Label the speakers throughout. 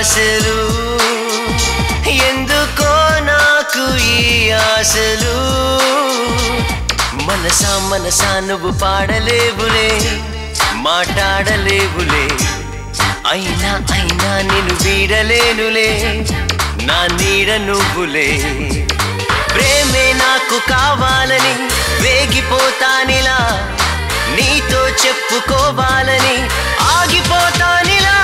Speaker 1: ఆశలు ఎందుకో నాకు ఈ ఆశలు మనసా మనసా నువ్వు పాడలేవులే మాట్లాడలేవులే అయినా అయినా నేను వీడలేనులే నా నీడ నువ్వులే ప్రేమే నాకు కావాలని వేగిపోతానిలా నీతో చెప్పుకోవాలని ఆగిపోతానిలా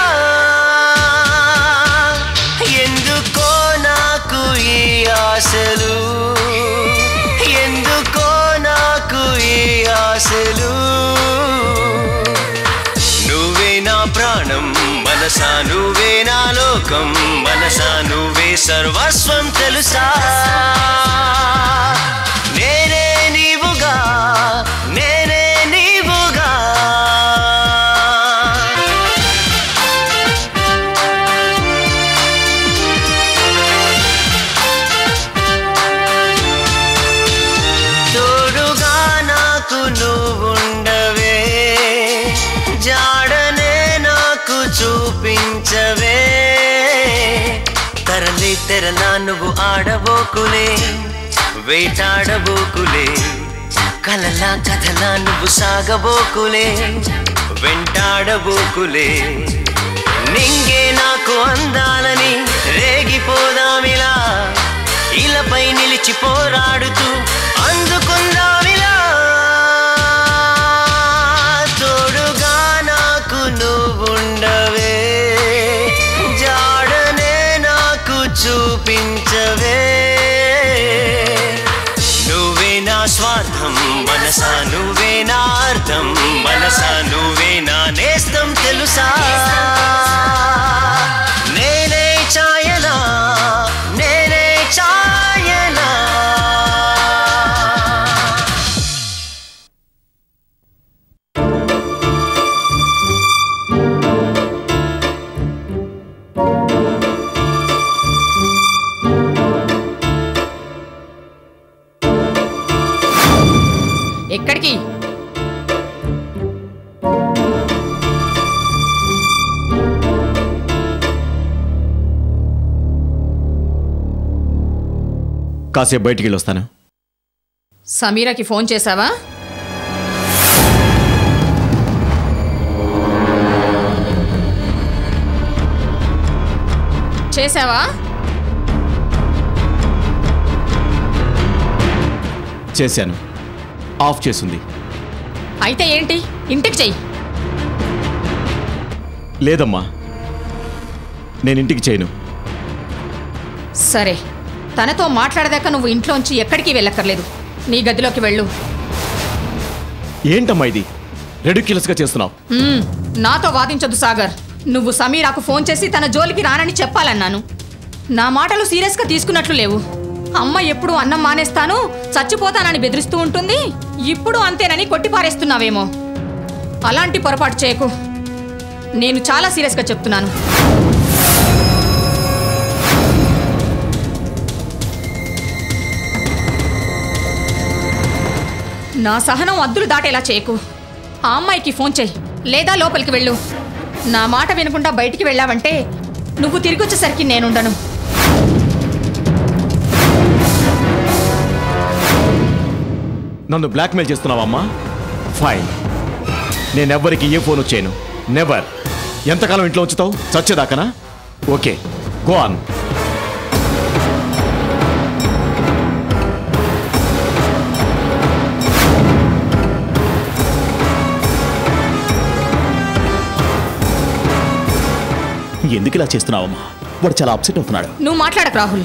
Speaker 1: ఎందుకో నాకు ఈ ఆశలు ఎందుకో నాకు ఈ ఆశలు నువ్వే నా ప్రాణం మనసా నువ్వే నా లోకం మనసా నువ్వే సర్వస్వం తెలుసా నేనే నీవుగా నేనే నీవుగా తోడుగా నాకు నువ్వుండవే జాడనే నాకు చూపించవే తరలి తెరలా నువ్వు ఆడబోకులే వేటాడబోకులే కలలా కథలా నువ్వు సాగబోకులే వెంటాడబోకులే నింగే నాకు అందాలని రేగిపోదామిలా ఇలపై నిలిచి పోరాడుతూ అందుకుందామిలా తోడుగా నాకు నువ్వుండవే జాడనే నాకు చూపించవే నువ్వే నా స్వార్థం మనసా నువ్వే నా అర్థం మనసా నువ్వే నా నేస్తం తెలుసా నేనే ఛాయనా నేనే ఛాయనా
Speaker 2: ఎక్కడికి
Speaker 3: కాసేపు బయటికి వెళ్ళి వస్తాను
Speaker 2: సమీరాకి ఫోన్ చేశావా చేశావా
Speaker 3: చేశాను ఆఫ్ చేసింది
Speaker 2: అయితే ఏంటి ఇంటికి చెయ్యి
Speaker 3: లేదమ్మా నేను ఇంటికి చేయను
Speaker 2: సరే తనతో మాట్లాడదాకా నువ్వు ఇంట్లోంచి ఎక్కడికి వెళ్ళక్కర్లేదు నీ గదిలోకి వెళ్ళు
Speaker 3: ఏంటమ్మా ఇది రెడ్యుక్యులస్గా చేస్తున్నావు
Speaker 2: మ్మ్, నాతో వాదించొద్దు సాగర్ నువ్వు సమీరాకు ఫోన్ చేసి తన జోలికి రానని చెప్పాలన్నాను నా మాటలు సీరియస్గా తీసుకున్నట్లు లేవు అమ్మ ఎప్పుడు అన్నం మానేస్తాను చచ్చిపోతానని బెదిరిస్తూ ఉంటుంది ఇప్పుడు అంతేనని కొట్టిపారేస్తున్నావేమో అలాంటి పొరపాటు చేయకు నేను చాలా సీరియస్గా చెప్తున్నాను నా సహనం అద్దులు దాటేలా చేయకు ఆ అమ్మాయికి ఫోన్ చేయి లేదా లోపలికి వెళ్ళు నా మాట వినకుండా బయటికి వెళ్ళావంటే నువ్వు తిరిగి వచ్చేసరికి నేనుండను
Speaker 3: నన్ను బ్లాక్మెయిల్ చేస్తున్నావమ్మా ఫైన్ నేనెవ్వరికి ఏ ఫోన్ వచ్చాను నెవర్ ఎంతకాలం ఇంట్లో ఉంచుతావు చచ్చేదాకనా ఓకే గో ఆన్
Speaker 4: ఎందుకు ఇలా చేస్తున్నావమ్మా వాడు చాలా అప్సెట్ అవుతున్నాడు
Speaker 2: నువ్వు మాట్లాడకు రాహుల్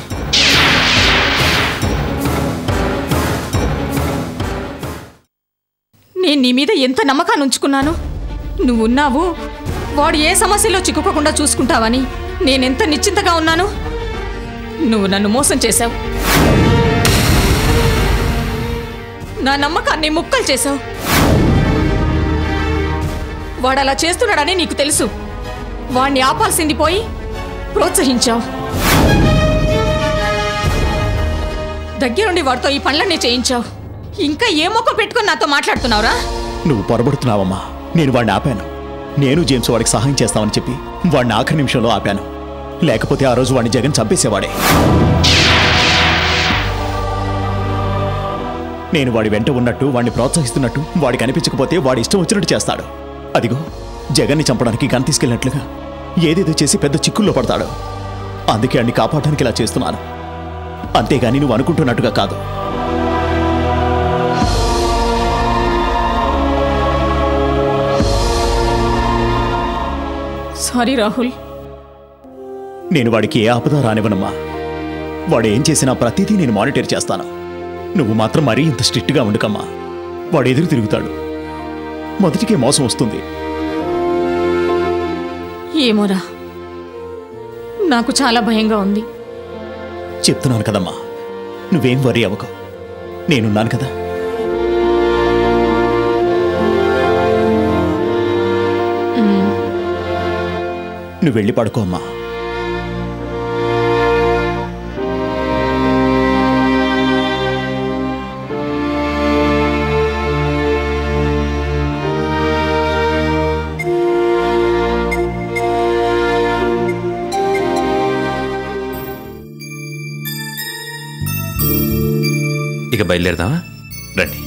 Speaker 2: నేను నీ మీద ఎంత నమ్మకాన్ని ఉంచుకున్నాను నువ్వున్నావు వాడు ఏ సమస్యలో చిక్కుకోకుండా చూసుకుంటావని నేనెంత నిశ్చింతగా ఉన్నాను నువ్వు నన్ను మోసం చేశావు నా నమ్మకాన్ని ముక్కలు చేశావు వాడు అలా చేస్తున్నాడని నీకు తెలుసు వాణ్ణి ఆపాల్సింది పోయి ప్రోత్సహించావు దగ్గరుండి వాడితో ఈ పనులన్నీ చేయించావు ఇంకా ఏ మొక్క పెట్టుకొని నాతో మాట్లాడుతున్నావురా
Speaker 4: నువ్వు పొరబడుతున్నావమ్మా నేను వాడిని ఆపాను నేను జేమ్స్ వాడికి సహాయం చేస్తామని చెప్పి వాడిని ఆఖరి నిమిషంలో ఆపాను లేకపోతే ఆ రోజు వాడిని జగన్ చంపేసేవాడే నేను వాడి వెంట ఉన్నట్టు వాడిని ప్రోత్సహిస్తున్నట్టు వాడికి అనిపించకపోతే వాడి ఇష్టం వచ్చినట్టు చేస్తాడు అదిగో జగన్ని చంపడానికి గన్ తీసుకెళ్ళినట్లుగా ఏదేదో చేసి పెద్ద చిక్కుల్లో పడతాడు అందుకే అన్ని కాపాడడానికి ఇలా చేస్తున్నాను అంతేగాని నువ్వు అనుకుంటున్నట్టుగా కాదు
Speaker 2: సారీ రాహుల్
Speaker 4: నేను వాడికి ఏ ఆపద రానివ్వనమ్మా వాడు ఏం చేసినా ప్రతిదీ నేను మానిటర్ చేస్తాను నువ్వు మాత్రం మరీ ఇంత స్ట్రిక్ట్గా ఉండకమ్మా వాడు ఎదురు తిరుగుతాడు మొదటికే మోసం వస్తుంది
Speaker 2: ఏమోరా నాకు చాలా భయంగా ఉంది
Speaker 4: చెప్తున్నాను కదమ్మా నువ్వేం వరి అవ్వకు నేనున్నాను కదా నువ్వు వెళ్ళి పడుకో అమ్మా
Speaker 5: ఇక బయలుదేరదామా రండి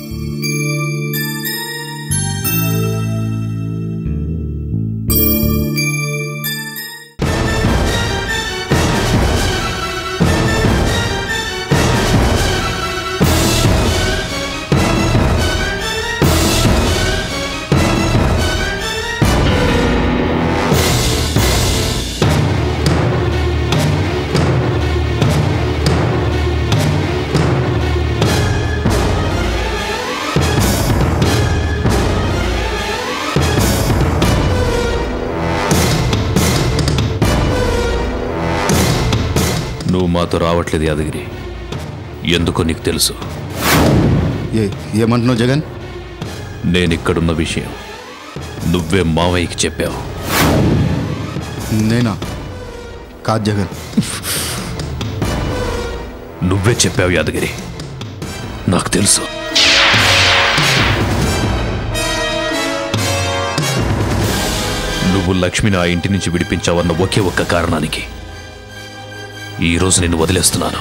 Speaker 5: నువ్వు మాతో రావట్లేదు యాదగిరి ఎందుకో నీకు తెలుసు
Speaker 6: ఏ ఏమంటున్నావు జగన్
Speaker 5: నేనిక్కడున్న విషయం నువ్వే మావయ్యకి చెప్పావు
Speaker 6: నేనా కాదు జగన్
Speaker 5: నువ్వే చెప్పావు యాదగిరి నాకు తెలుసు నువ్వు లక్ష్మిని ఆ ఇంటి నుంచి విడిపించావన్న ఒకే ఒక్క కారణానికి ఈరోజు నిన్ను వదిలేస్తున్నాను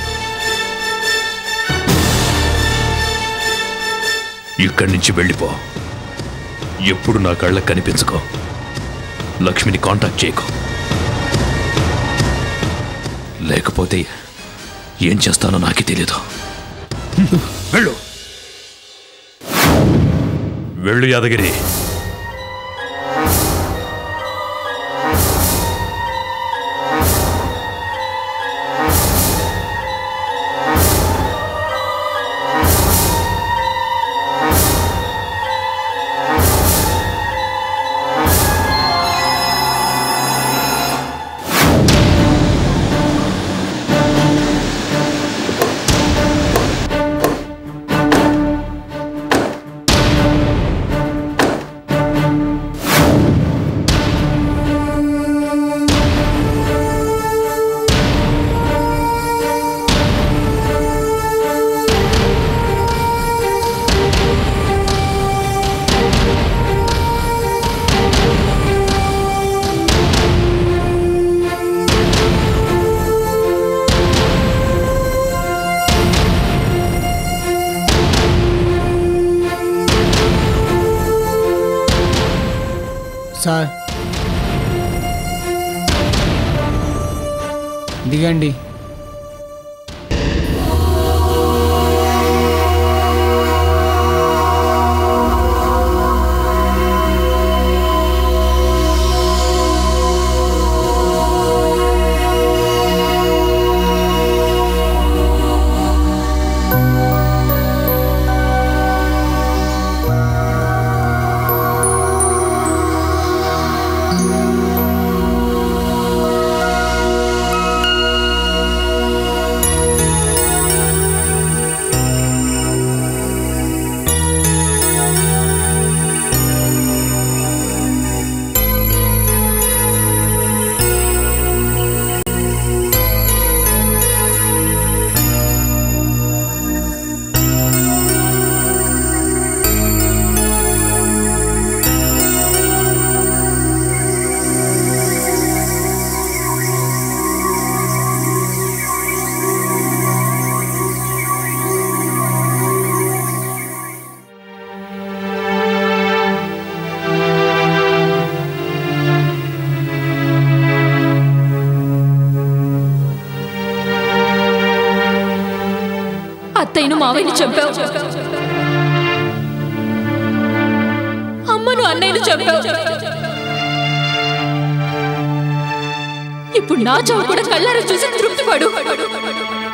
Speaker 5: ఇక్కడి నుంచి వెళ్ళిపో ఎప్పుడు నా కళ్ళకు కనిపించుకో లక్ష్మిని కాంటాక్ట్ చేయకు లేకపోతే ఏం చేస్తానో నాకే తెలీదు వెళ్ళు వెళ్ళు యాదగిరి
Speaker 7: సార్ దిగండి
Speaker 2: అత్తయ్యను మావయ్యను చంపావు అమ్మను అన్నయ్యను చంపావు ఇప్పుడు నా చావు కూడా కళ్ళారా చూసి తృప్తి పడు